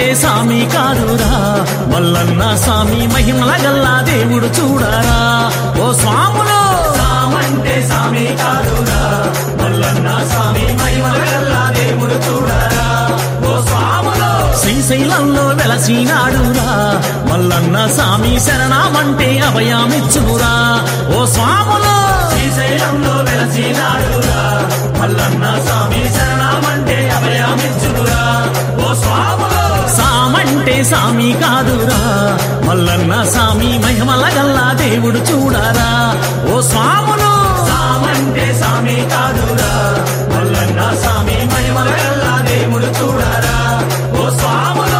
సామి కాదురా మల్లన్న సామి మహిమల గల్లా దేవుడు చూడరా ఓ స్వాములు సామంటే సామి కాదురా మల్లన్న సామి మహిమల గల్లా దేవుడు చూడరా ఓ స్వాములు శ్రీశైలంలో వెలసినాడురా మల్లన్న సామి శరణామంటే అభయమిచ్చురా ఓ స్వాములు శ్రీశైలంలో వెలసినాడురా మల్లన్న సామి శరణామంటే అభయమిచ్చురా ఓ స్వాములు సామంటే సామి కాదురా మల్లన్న సామి మహిమల గల్లా దేవుడు చూడరా ఓ స్వాములు సామంటే సామి కాదురా మల్లన్న సామి మహిమల గల్లా దేవుడు చూడరా ఓ స్వాములు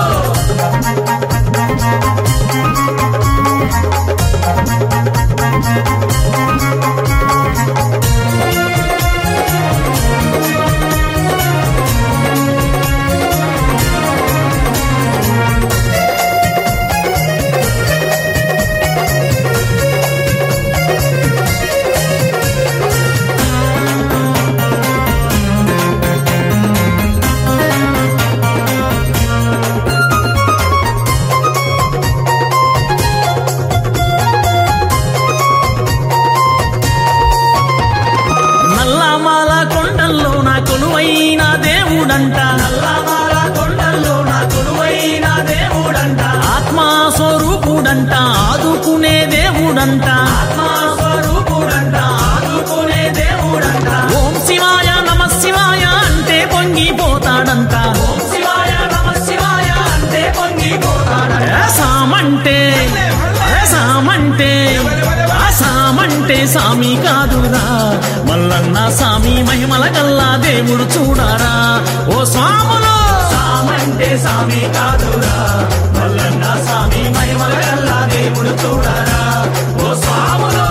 నల్లమాల కొండల్లో నా కొలువైన దేవుడంట నల్లమాల కొండల్లో నా కొలువైన దేవుడంట ఆత్మా స్వరూపుడంట ఆదుకునే దేవుడంట ఆత్మా స్వరూపుడంట ఆదుకునే దేవుడంట ఓం శివాయ నమ శివాయ అంటే పొంగిపోతాడంట ఓం శివాయ నమ శివాయ అంటే పొంగిపోతాడంట సామంటే సామంటే ఆ సామంటే సామి కాదురా మల్లన్న సామి మహిమల గల్లా దేవుడు చూడరా ఓ స్వాములు సామంటే సామి కాదురా మల్లన్న సామి మహిమల గల్లా దేవుడు చూడరా ఓ స్వాములు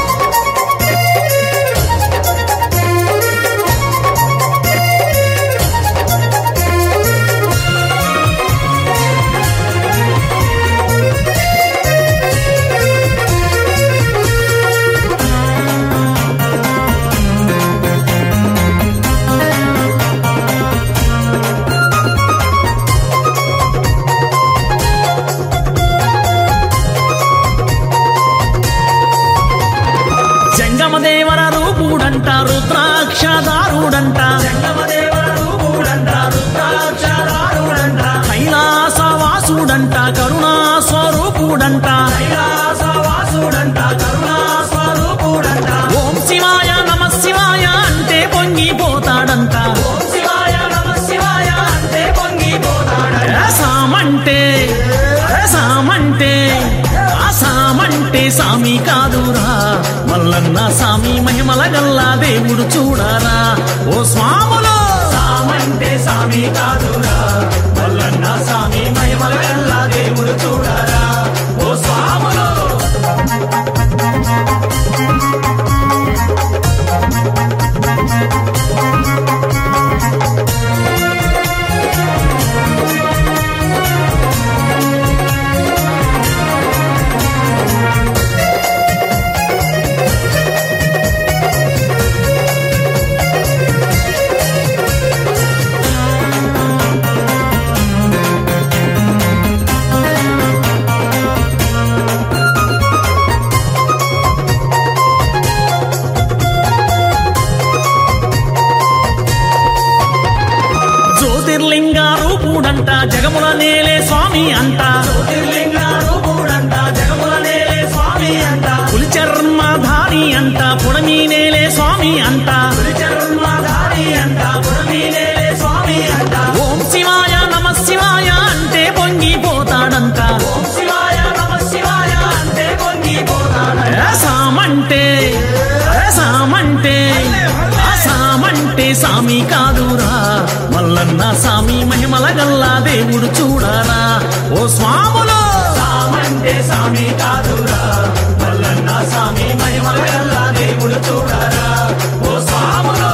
జంగమదేవర రూపుడంట రుద్రాక్షదారుడంట జంగమదేవర రూపుడంట రుద్రాక్షదారుడంట కైలాసవాసుడంట కరుణా స్వరూపుడంట కైలాసవాసుడంట కరుణా స్వరూపుడంట ఓం శివాయ నమ శివాయ అంటే పొంగిపోతాడంట ఓం శివాయ నమ శివాయ అంటే పొంగిపోతాడంట సామంటే సామంటే ఆ సామంటే సామి కాదురా మల్లన్న సామి మహిమల గల్లా దేవుడు చూడరా ఓ స్వాములు సామంటే సామి కాదురా మల్లన్న సామి మహిమల గల్లా దేవుడు చూడరా ఓ స్వాములు జ్యోతిర్లింగ రూపుడంట జగముల నేలే స్వామి అంట జ్యోతిర్లింగ రూపుడంట జగముల నేలే స్వామి అంట పులి చర్మధారి అంట పుడమి నేలే స్వామి అంట పులి చర్మధారి అంట పుడమి నేలే స్వామి అంట ఓం శివాయ నమ శివాయ అంటే పొంగిపోతాడంట ఓం శివాయ నమ శివాయ అంటే పొంగిపోతాడంట సామంటే సామంటే ఆ సామంటే సామి కాదురా మల్లన్న సామి మహిమల గల్లా దేవుడు చూడరా ఓ స్వాములు సామంటే సామి కాదురా మల్లన్న సామి మహిమల గల్లా దేవుడు చూడరా ఓ స్వాములు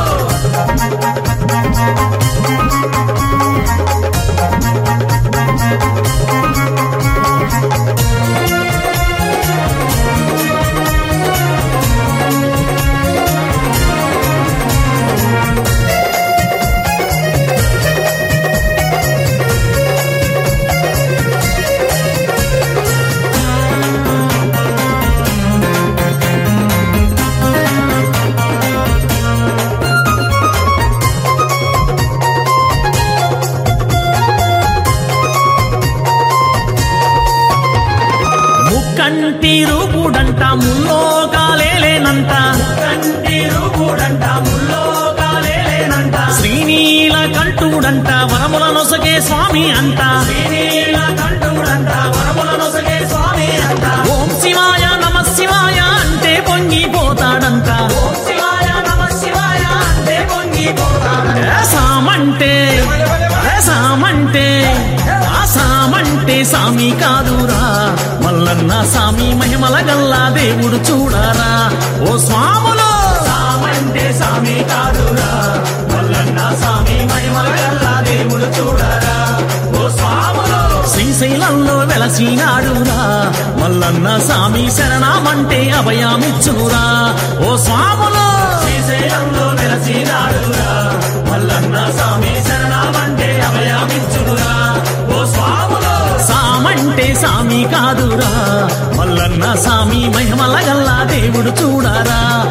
కంటి రూపుడంట ముల్లోకాలేనంట కంటి రూపుడంట ముల్లోకాలేనంట శ్రీనీల కంఠుడంట వరముల నొసగే స్వామి అంట శ్రీనీల కంఠుడంట వరముల నొసగే స్వామి అంట ఓం శివాయ నమ శివాయ అంటే పొంగిపోతాడంట ఓం శివాయ నమ శివాయ అంటే పొంగిపోతాడంట సామంటే సామంటే ఆ సామంటే సామి కాదురా మల్లన్న సామి మహిమల గల్లా దేవుడు చూడారా ఓ స్వాములో సామంటే సామి కాదురా మల్లన్న సామి మహిమల గల్లా దేవుడు చూడారా ఓ స్వాములో శ్రీశైలంలో వెలసినాడురా మల్లన్న సామి శరణామంటే అభయామిచ్చునురా ఓ స్వాములో శ్రీశైలంలో వెలసినాడురా మల్లన్న సామి శరణామంటే అభయామిచ్చునురా ఓ స్వాములో సామంటే సామి కాదురా మల్లన్న సామి మహిమల గల్లా దేవుడు చూడారా